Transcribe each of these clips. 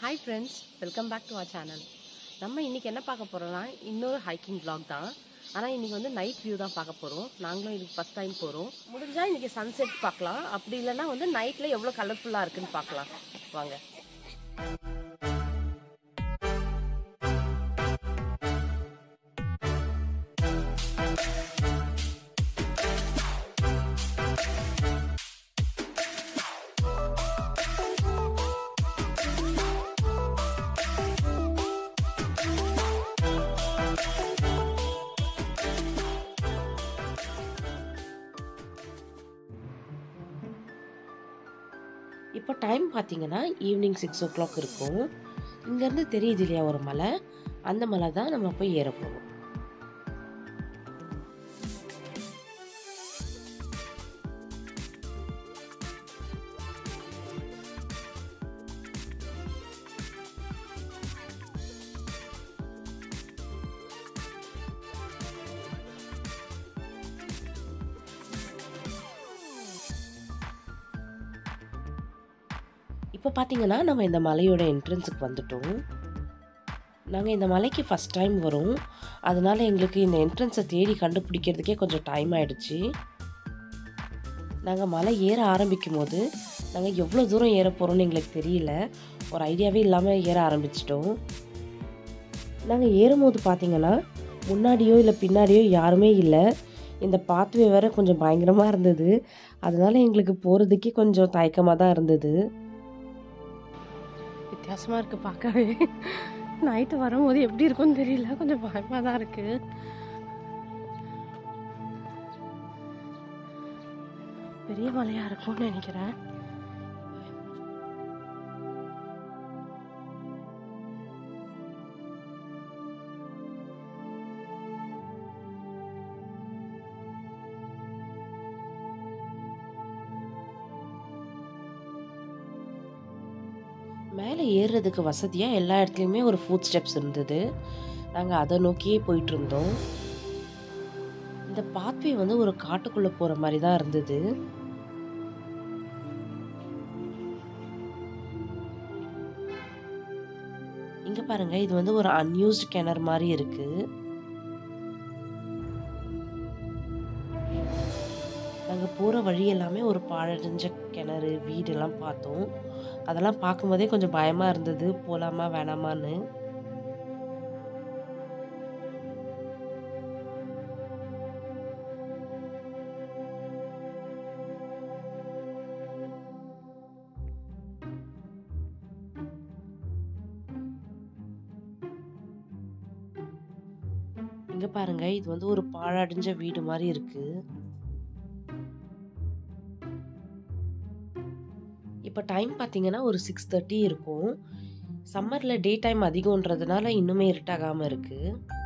Hi friends welcome back to our channel நம்ம இன்றைக்கி என்ன பார்க்க போகிறோம்னா இன்னொரு ஹைக்கிங் vlog தான் ஆனால் இன்றைக்கி வந்து நைட் வியூ தான் பார்க்க போகிறோம் நாங்களும் இதுக்கு ஃபஸ்ட் டைம் போகிறோம் முடிஞ்சால் இன்றைக்கி சன்செட் பார்க்கலாம் அப்படி இல்லைன்னா வந்து நைட்டில் எவ்வளோ கலர்ஃபுல்லாக இருக்குன்னு பார்க்கலாம் வாங்க இப்போ டைம் பார்த்தீங்கன்னா ஈவினிங் சிக்ஸ் ஓ கிளாக் இருக்கும் இங்கேருந்து தெரியுது இல்லையா ஒரு மலை அந்த மலை தான் நம்ம போய் ஏற போகிறோம் இப்போ பார்த்தீங்கன்னா நம்ம இந்த மலையோட என்ட்ரன்ஸுக்கு வந்துட்டோம் நாங்கள் இந்த மலைக்கு ஃபஸ்ட் டைம் வரோம் அதனால எங்களுக்கு இந்த என்ட்ரன்ஸை தேடி கண்டுபிடிக்கிறதுக்கே கொஞ்சம் டைம் ஆயிடுச்சு நாங்கள் மலை ஏற ஆரம்பிக்கும் போது நாங்கள் எவ்வளோ தூரம் ஏற போகிறோம்னு எங்களுக்கு தெரியல ஒரு ஐடியாவே இல்லாமல் ஏற ஆரம்பிச்சிட்டோம் நாங்கள் ஏறும்போது பார்த்தீங்கன்னா முன்னாடியோ இல்லை பின்னாடியோ யாருமே இல்லை இந்த பாத்வே வேற கொஞ்சம் பயங்கரமாக இருந்தது அதனால எங்களுக்கு போகிறதுக்கே கொஞ்சம் தயக்கமாக தான் இருந்தது வித்தியாசமாக இருக்குது பார்க்கவே நைட்டு வரும்போது எப்படி இருக்கும்னு தெரியல கொஞ்சம் பயமாக தான் இருக்குது பெரிய மலையாக இருக்கும்னு நினைக்கிறேன் மேலே ஏறுறதுக்கு வசதியாக எல்லா இடத்துலையுமே ஒரு ஃபுட் ஸ்டெப்ஸ் இருந்தது நாங்கள் அதை நோக்கியே போயிட்டு இருந்தோம் இந்த பாத்வே வந்து ஒரு காட்டுக்குள்ளே போகிற மாதிரி தான் இருந்தது இங்கே பாருங்க இது வந்து ஒரு அன்யூஸ்டு கிணறு மாதிரி இருக்கு நாங்கள் போகிற வழி எல்லாமே ஒரு பாழடைஞ்ச கிணறு வீடெல்லாம் பார்த்தோம் அதெல்லாம் பார்க்கும்போதே கொஞ்சம் பயமாக இருந்தது போகலாமா வேணாமான்னு இங்க பாருங்க இது வந்து ஒரு பாழடைஞ்ச வீடு மாதிரி இருக்கு இப்போ டைம் பார்த்தீங்கன்னா ஒரு சிக்ஸ் தேர்ட்டி இருக்கும் சம்மரில் டே டைம் அதிகம்ன்றதுனால இன்னுமே இருட்டாகாமல் இருக்கு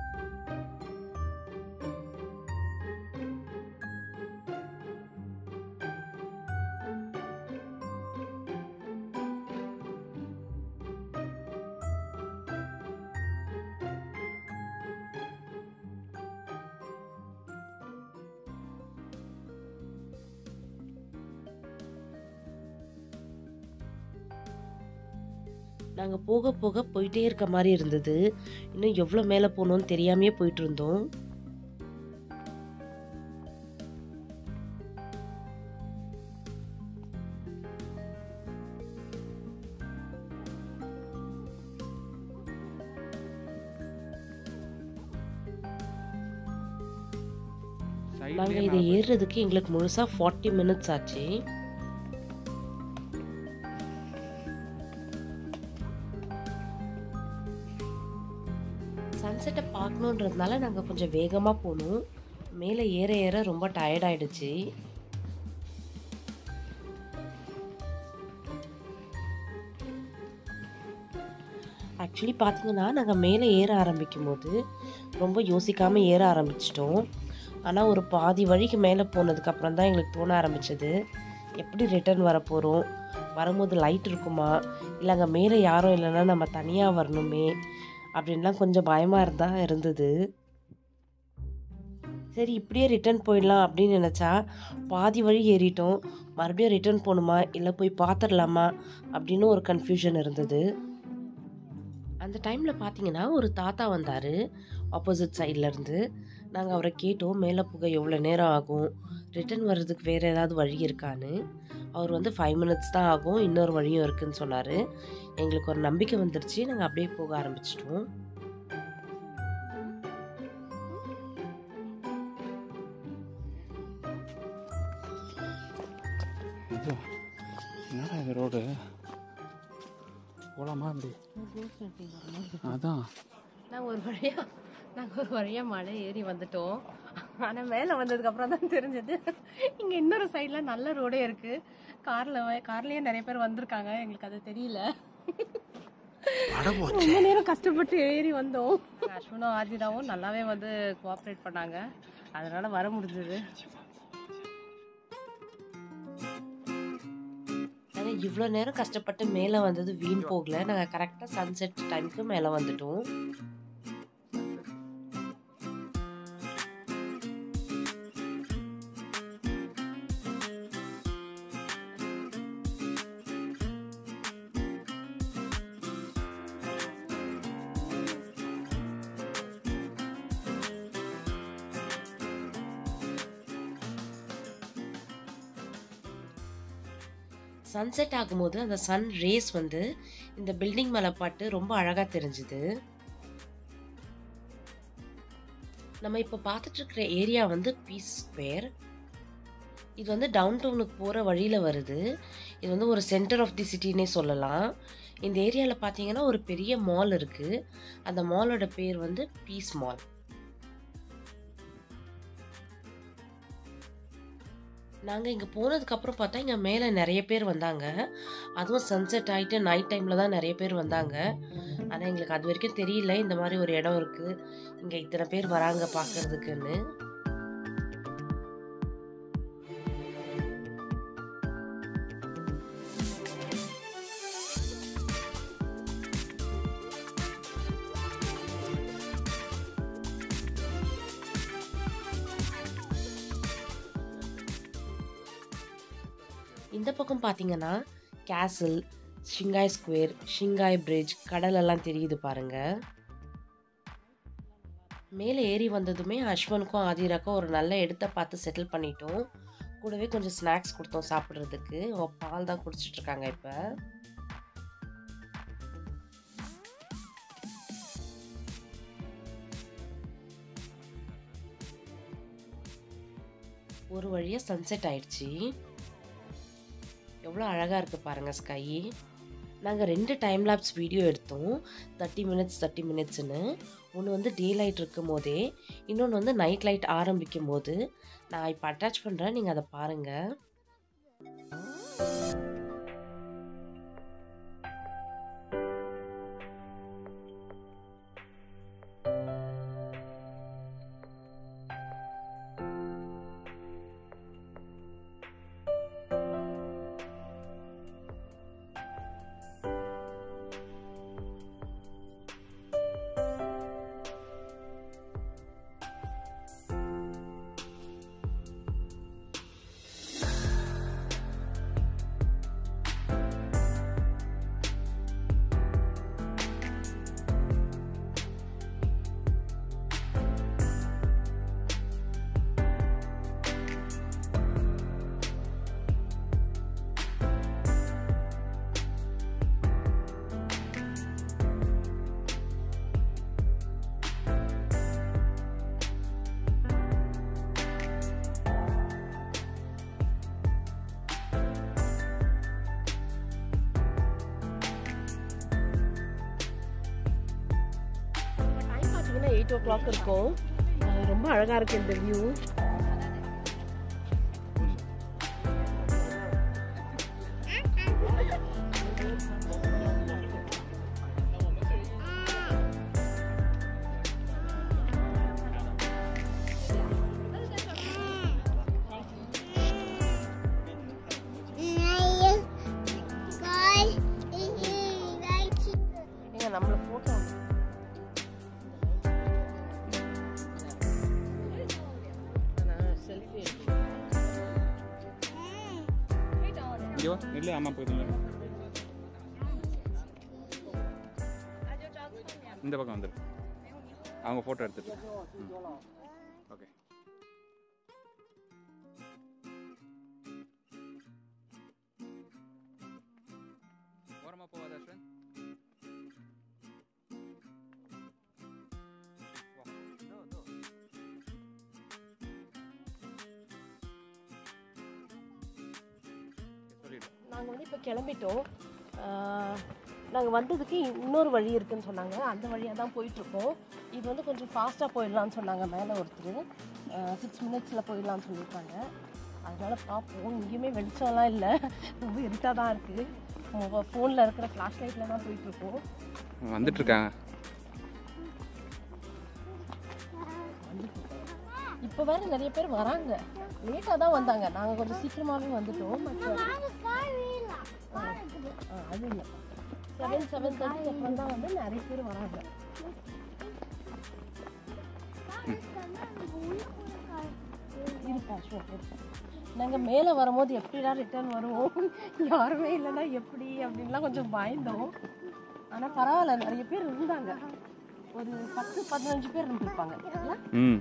நாங்கள் போக போக போயிட்டே இருக்க மாதிரி இருந்தது இன்னும் எவ்வளோ மேலே போகணும்னு தெரியாமையே போயிட்டு இருந்தோம் நாங்கள் இதை ஏறுறதுக்கு எங்களுக்கு முழுசாக ஃபார்ட்டி மினிட்ஸ் ஆச்சு சன்செட்டை பார்க்கணுன்றதுனால நாங்கள் கொஞ்சம் வேகமாக போனோம் மேலே ஏற ஏற ரொம்ப டயர்ட் ஆயிடுச்சு ஆக்சுவலி பார்த்தீங்கன்னா நாங்கள் மேலே ஏற ஆரம்பிக்கும் போது ரொம்ப யோசிக்காமல் ஏற ஆரம்பிச்சிட்டோம் ஆனால் ஒரு பாதி வழிக்கு மேலே போனதுக்கப்புறம் தான் எங்களுக்கு தோண ஆரம்பிச்சது எப்படி ரிட்டர்ன் வர போகிறோம் வரும்போது லைட் இருக்குமா இல்லை அங்கே மேலே யாரும் இல்லைன்னா நம்ம தனியாக வரணுமே அப்படின்லாம் கொஞ்சம் பயமாக இருந்தால் இருந்தது சரி இப்படியே ரிட்டர்ன் போயிடலாம் அப்படின்னு நினச்சா பாதி வழி ஏறிட்டோம் மறுபடியும் ரிட்டர்ன் போகணுமா இல்லை போய் பார்த்துடலாமா அப்படின்னு ஒரு கன்ஃபியூஷன் இருந்தது அந்த டைமில் பார்த்தீங்கன்னா ஒரு தாத்தா வந்தார் ஆப்போசிட் சைட்லேருந்து நாங்கள் அவரை கேட்டோம் மேலே புகை எவ்வளோ நேரம் ஆகும் ரிட்டர்ன் வர்றதுக்கு வேறு ஏதாவது வழி இருக்கான்னு அவர் வந்து ஃபைவ் மினிட்ஸ் தான் ஆகும் இன்னொரு வழியும் இருக்குன்னு சொன்னார் எங்களுக்கு ஒரு நம்பிக்கை வந்துருச்சு நாங்கள் அப்படியே போக ஆரம்பிச்சிட்டோம் இது என்னடா இது ரோடு போகலாமா அப்படி அதான் நாங்கள் ஒரு வழியாக நாங்கள் ஒரு வழியாக மலை ஏறி வந்துட்டோம் ஆனால் மேலே வந்ததுக்கப்புறம் தான் தெரிஞ்சது இங்கே இன்னொரு சைடில் நல்ல ரோடே இருக்குது காரில் கார்லேயே நிறைய பேர் வந்திருக்காங்க எங்களுக்கு அது தெரியல ரொம்ப நேரம் கஷ்டப்பட்டு ஏறி வந்தோம் அஸ்வினும் ஆதிராவும் நல்லாவே வந்து கோஆப்ரேட் பண்ணாங்க அதனால வர முடிஞ்சது நாங்கள் இவ்வளோ நேரம் கஷ்டப்பட்டு மேலே வந்தது வீண் போகல நாங்கள் கரெக்டாக சன்செட் டைமுக்கு மேலே வந்துட்டோம் சன்செட் ஆகும்போது அந்த சன் ரேஸ் வந்து இந்த பில்டிங் மேலே பட்டு ரொம்ப அழகாக தெரிஞ்சுது நம்ம இப்போ பார்த்துட்டு இருக்கிற ஏரியா வந்து பீஸ் ஸ்கொயர் இது வந்து டவுன் டவுனுக்கு போகிற வழியில் வருது இது வந்து ஒரு சென்டர் ஆஃப் தி சிட்டினே சொல்லலாம் இந்த ஏரியாவில் பார்த்தீங்கன்னா ஒரு பெரிய மால் இருக்குது அந்த மாலோட பேர் வந்து பீஸ் மால் நாங்கள் இங்கே போனதுக்கப்புறம் பார்த்தா இங்கே மேலே நிறைய பேர் வந்தாங்க அதுவும் சன்செட் ஆகிட்டு நைட் டைமில் தான் நிறைய பேர் வந்தாங்க ஆனால் எங்களுக்கு அது வரைக்கும் தெரியல இந்த மாதிரி ஒரு இடம் இருக்குது இங்கே இத்தனை பேர் வராங்க பார்க்கறதுக்குன்னு இந்த பக்கம் பார்த்தீங்கன்னா கேசல் ஷிங்காய் ஸ்கொயர் ஷிங்காய் பிரிட்ஜ் கடல் எல்லாம் தெரியுது பாருங்க மேலே ஏறி வந்ததுமே அஸ்வனுக்கும் ஆதிராக்கும் ஒரு நல்ல இடத்த பார்த்து செட்டில் பண்ணிட்டோம் கூடவே கொஞ்சம் ஸ்நாக்ஸ் கொடுத்தோம் சாப்பிட்றதுக்கு அவ பால் தான் குடிச்சிட்டு இருக்காங்க இப்போ ஒரு வழியாக சன்செட் ஆயிடுச்சு எவ்வளோ அழகாக இருக்குது பாருங்கள் ஸ்கை நாங்கள் ரெண்டு டைம் லேப்ஸ் வீடியோ எடுத்தோம் தேர்ட்டி மினிட்ஸ் தேர்ட்டி மினிட்ஸ்னு ஒன்று வந்து டே லைட் இருக்கும் போதே இன்னொன்று வந்து நைட் லைட் ஆரம்பிக்கும் போது நான் இப்போ அட்டாச் பண்ணுறேன் நீங்கள் அதை பாருங்கள் டைம் பார்த்தீங்கன்னா எயிட் ஓ கிளாக் இருக்கும் அஹ் ரொம்ப அழகாக இருக்குது இந்த வியூ ஏங்க நம்மள ஃபோட்டோ செல்ஃபி இங்கே வா இல்லை அம்மா போயிருந்தேன் இந்த பக்கம் வந்துரு அவங்க ஃபோட்டோ எடுத்துட்டு ஓகே ஓரமா போவாத அஸ்வன் வா. சொல்லிடு நாங்கள் வந்து இப்போ கிளம்பிட்டோம் நாங்கள் வந்ததுக்கு இன்னொரு வழி இருக்குன்னு சொன்னாங்க அந்த வழியாக தான் போயிட்டுருக்கோம் இது வந்து கொஞ்சம் ஃபாஸ்ட்டாக போயிடலான்னு சொன்னாங்க மேலே ஒருத்தர் சிக்ஸ் மினிட்ஸில் போயிடலான்னு சொல்லியிருக்காங்க அதனால் பார்ப்போம் இங்கேயுமே வெளிச்சம்லாம் இல்லை ரொம்ப இருட்டாக தான் இருக்குது ஃபோனில் இருக்கிற ஃப்ளாஷ் லைட்டில் தான் போயிட்டுருக்கோம் வந்துட்டு இருக்காங்க இப்போ வேற நிறைய பேர் வராங்க லேட்டாக தான் வந்தாங்க நாங்கள் கொஞ்சம் சீக்கிரமாகவே வந்துட்டோம் மற்ற ஆ, அது இல்லை செவன் செவன் தேர்ட்டி அப்புறம் தான் வந்து நிறைய பேர் வராங்க இருப்பா ஷோர் நாங்கள் மேலே வரும்போது எப்படிடா ரிட்டர்ன் வருவோம் யாருமே இல்லைன்னா எப்படி அப்படின்லாம் கொஞ்சம் பயந்தோம் ஆனால் பரவாயில்ல நிறைய பேர் இருந்தாங்க ஒரு பத்து பதினஞ்சு பேர் இருந்திருப்பாங்க இல்ல? ம்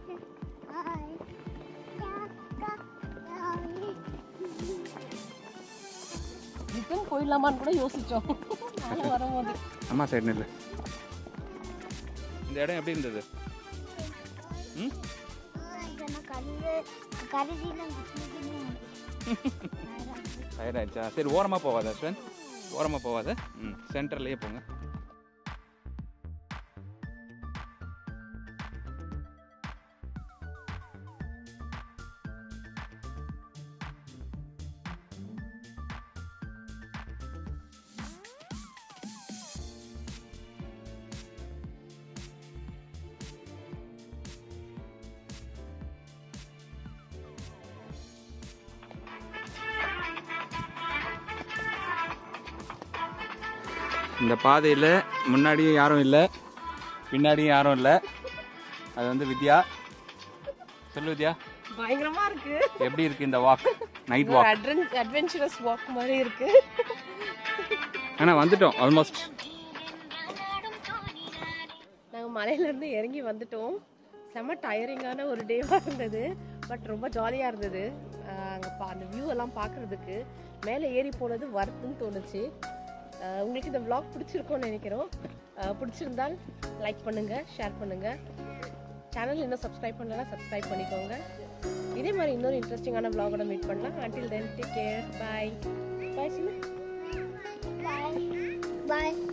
ரிட்டர்ன் போயிடலாமான்னு கூட யோசிச்சோம் நாங்கள் வரும்போது அம்மா சைடு நில்லு இந்த இடம் எப்படி இருந்தது ம் டயர்ட் ஆயிடுச்சா சரி ஓரமாக போகாத அஸ்வன் ஓரமாக போகாத ம் சென்டர்லேயே போங்க இந்த பாதையில் முன்னாடியும் யாரும் இல்லை பின்னாடியும் யாரும் இல்லை அது வந்து வித்யா சொல்லு வித்யா பயங்கரமா இருக்கு எப்படி இருக்கு இந்த walk night walk adventurous walk மாதிரி இருக்கு ஆனால் வந்துட்டோம் ஆல்மோஸ்ட் நாங்கள் மலையிலேருந்து இறங்கி வந்துட்டோம் செம்ம டயரிங்கான ஒரு டேவாக இருந்தது பட் ரொம்ப ஜாலியாக இருந்தது அங்கே பா அந்த வியூ எல்லாம் பார்க்குறதுக்கு மேலே ஏறி போனது வருத்துன்னு தோணுச்சு ஆஹ் உங்களுக்கு இந்த vlog பிடிச்சிருக்கும்னு நினைக்கிறோம் ஆஹ் பிடிச்சிருந்தால் லைக் பண்ணுங்கள் ஷேர் பண்ணுங்கள் சேனல் இன்னும் சப்ஸ்கிரைப் பண்ணலன்னா சப்ஸ்கிரைப் பண்ணிக்கோங்க இதே மாதிரி இன்னொரு இன்ட்ரெஸ்டிங்கான vlog-ஓட மீட் பண்ணலாம் until then take care bye bye சின்ன Bye. Bye.